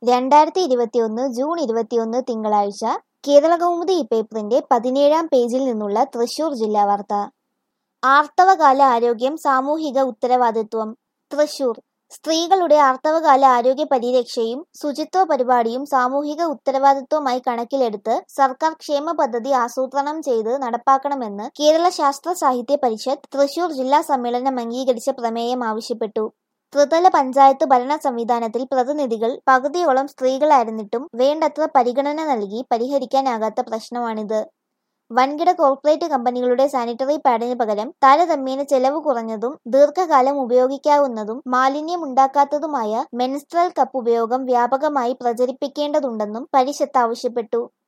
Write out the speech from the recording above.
രണ്ടായിരത്തി ഇരുപത്തിയൊന്ന് ജൂൺ ഇരുപത്തിയൊന്ന് തിങ്കളാഴ്ച കേരളകൗമുദി പേപ്പറിന്റെ പതിനേഴാം പേജിൽ നിന്നുള്ള തൃശൂർ ജില്ലാ വാർത്ത ആർത്തവകാല ആരോഗ്യം സാമൂഹിക ഉത്തരവാദിത്വം തൃശൂർ സ്ത്രീകളുടെ ആർത്തവകാല ആരോഗ്യ പരിരക്ഷയും ശുചിത്വ പരിപാടിയും സാമൂഹിക ഉത്തരവാദിത്വമായി കണക്കിലെടുത്ത് സർക്കാർ ക്ഷേമ പദ്ധതി ആസൂത്രണം ചെയ്ത് നടപ്പാക്കണമെന്ന് കേരള ശാസ്ത്ര സാഹിത്യ പരിഷത്ത് തൃശൂർ ജില്ലാ സമ്മേളനം അംഗീകരിച്ച പ്രമേയം ആവശ്യപ്പെട്ടു ത്രിതല പഞ്ചായത്ത് ഭരണ സംവിധാനത്തിൽ പ്രതിനിധികൾ പകുതിയോളം സ്ത്രീകളായിരുന്നിട്ടും വേണ്ടത്ര പരിഗണന നൽകി പരിഹരിക്കാനാകാത്ത പ്രശ്നമാണിത് വൻകിട കോർപ്പറേറ്റ് കമ്പനികളുടെ സാനിറ്ററി പാഡിന് പകരം താരതമ്യേന ചെലവ് കുറഞ്ഞതും ദീർഘകാലം ഉപയോഗിക്കാവുന്നതും മാലിന്യമുണ്ടാക്കാത്തതുമായ മെൻസ്ട്രൽ കപ്പ് ഉപയോഗം വ്യാപകമായി പ്രചരിപ്പിക്കേണ്ടതുണ്ടെന്നും പരിഷത്ത് ആവശ്യപ്പെട്ടു